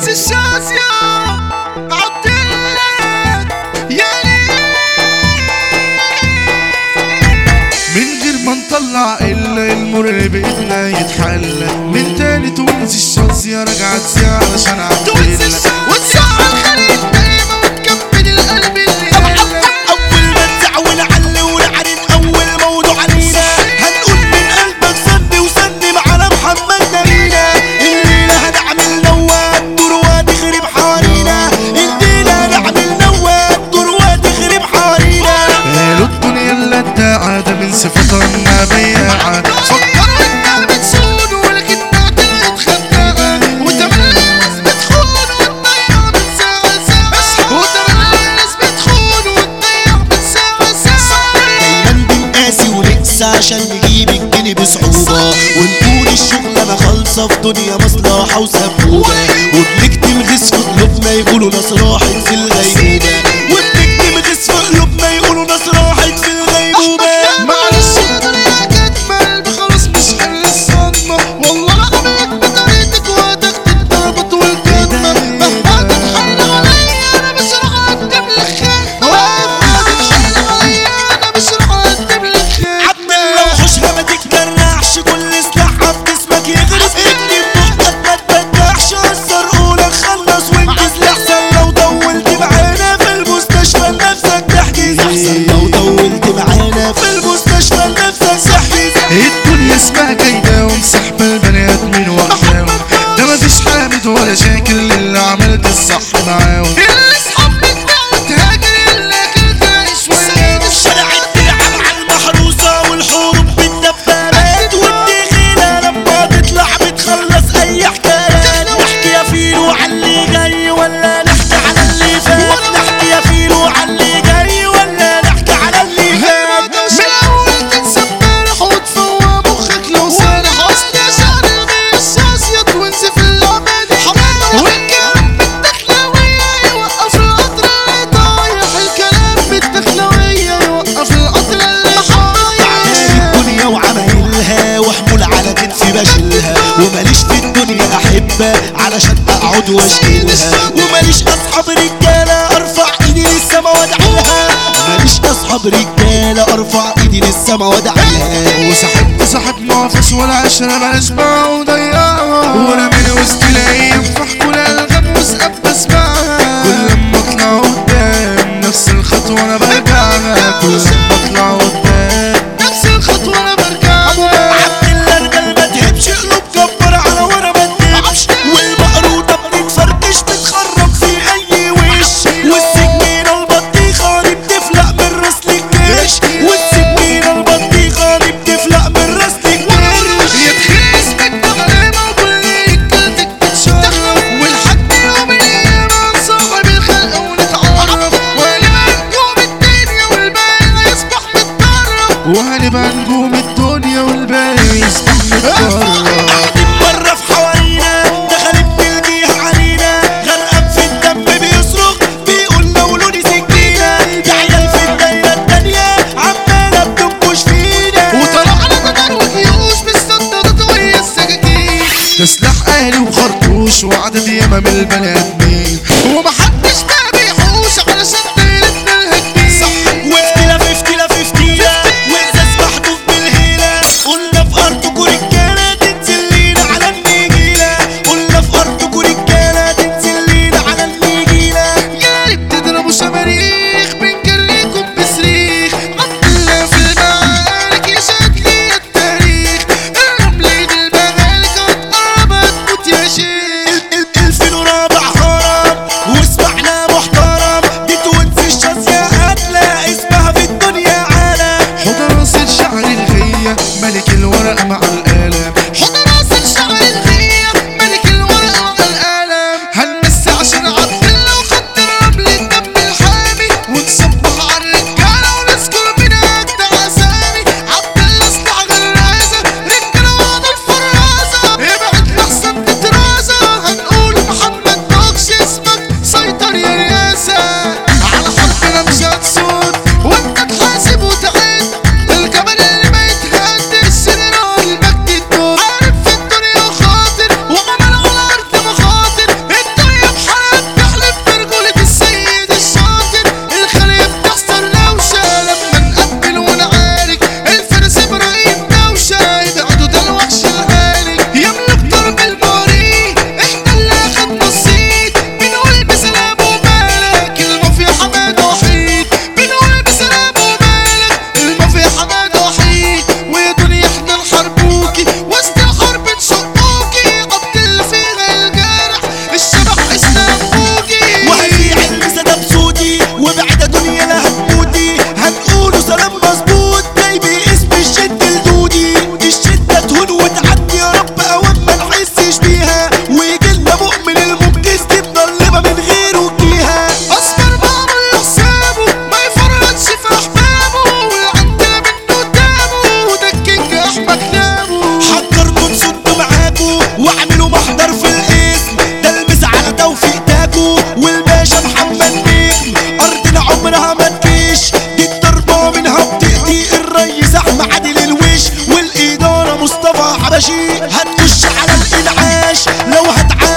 الشاسية عالطريق يا من غير ما نطلع الا المر بايدنا يتحل من تاني تونس الشاسية رجعت ساعة علشان عدلنا والساعة الخليج دايما وتكمل القلب اللي اول ما تزعول علي ونعرف اول موضوع علينا هنقول من قلبك صدي وسلم على محمد نبينا الليله هنعمل نواد دور وتخرب حوالينا الليله هنعمل نواد دور وتخرب حوالينا قالوا الدنيا اللي ادعى من صفتها انها بياعة فكروا انها بتسود ولكن طلعت خداعة وتملى الناس بتخون وتضيع من ساعة ساعة وتملى الناس بتخون وتضيع من ساعة ساعة دايما بنقاسي ونقسى عشان نجيب الجنيه بصعوبة ونقول الشغلانة خالصة في دنيا مصلحة وسبوبة وبنكتم غيظ في قلوبنا يقولوا ناس راحت في الغيبوبة وبنكتم غيظ في قلوبنا يقولوا ناس راحت في الغيبوبة معلش الدنيا كانت قلبي خلاص مش حمل الصدمة والله العظيم بطريقتك وهتاخد الضربة والكدمة مهما تتحل عليا انا مش راح اقدم لك خير مهما تتحل عليا انا مش راح اقدم لك خير عبد الله وحوشها ما تتجرحش كل سلاحها في جسمك يغرس اكتب بقك ما تبدعش اثر قولك خلص وانجز لحسن لو طولت معانا في المستشفى نفسك تحجز احسن لو طولت معانا في المستشفى نفسك تحجز الدنيا اسمها جايبة ومسحبة البني ادمين واحداهم ده مفيش حامد ولا شاكر للي عملت الصح معاهم اللي اصحاب بتبيع وتهاجر اللي اكلت عيش وياهم الشارع بتلعب على المحروسة والحروب بالدبابات والدخيلة لما تطلع بتخلص أي حكايات نحكي يا فيلو على اللي جاي ولا نحكي على اللي فات نحكي يا فيلو على اللي جاي ولا نحكي على اللي فات من الاول تنسى امبارح وتفوق مخك لو سارح اصل يا شعر غير الشاسية وانسى في اللعبة دي والكلام بالدخلوية يوقف القطر اللي طايح الكلام بالدخلوية يوقف القطر اللي طايح الدنيا وعمايلها وحمول على كتفي بشيلها وماليش في الدنيا احبه علشان اقعد واشكيلها وماليش اصحاب رجاله ارفع ايدي للسما وادعيها ماليش اصحاب رجاله ارفع ايدي للسما وادعيها وصاحبت صاحب نافس ولا عشرة بلاش بقى وضيعها وانا من وسط الايام فحكوا الالغام وسقف بسمعها كل لما اطلع قدام نفس الخطوة انا برجعها كل لما اطلع قدام نفس الخطوة انا برجعها عبد الله الرجال ما تهبش قلوب كبر على ورا ما تهبش والمقروطه بتتفركش بتخرب في اي وش والسكينه البطيخه دي بتفلق من راس الكرش والسكينه البطيخه دي بتفلق من راس الكرش يا تخيل اسمك مغرمة وكل رجالتك بتشرف والحد يوم القيامة صاحب الخلق ونتعرف وهنبقى نجوم الدنيا والباقي يصبح متطرف وهنبقى نجوم الدنيا والباقي يصبح متطرف قاعدين بره في حوالينا دخلت بالجيه علينا غرقان في الدم بيصرخ بيقول لولوني سكينه ده عيال في الدايره التانيه عماله بتنكش فينا وطلعنا نار وجيوش بالصدرات وهي السكاكين ده سلاح اهلي وخرطوش وعدد ياما من البني ادمين ومحدش بقى بيحوش علشان دايرتنا الهجمين وافتيله في افتيله في افتيله وازاز محذوف بالهيله قلنا في ارضكوا رجاله تنزل لينا على النجيله قلنا في ارضكوا رجاله تنزل لينا على النجيله جاي بتضربوا شماريخ بنجريكم بصريخ عبدالله في المعارك يشهد لي التاريخ الرمل دي المهالك هتقرب هتموت يا شيخ ال- ال- الفيل رابع هرم شيء هتخش على الانعاش لو هتعدي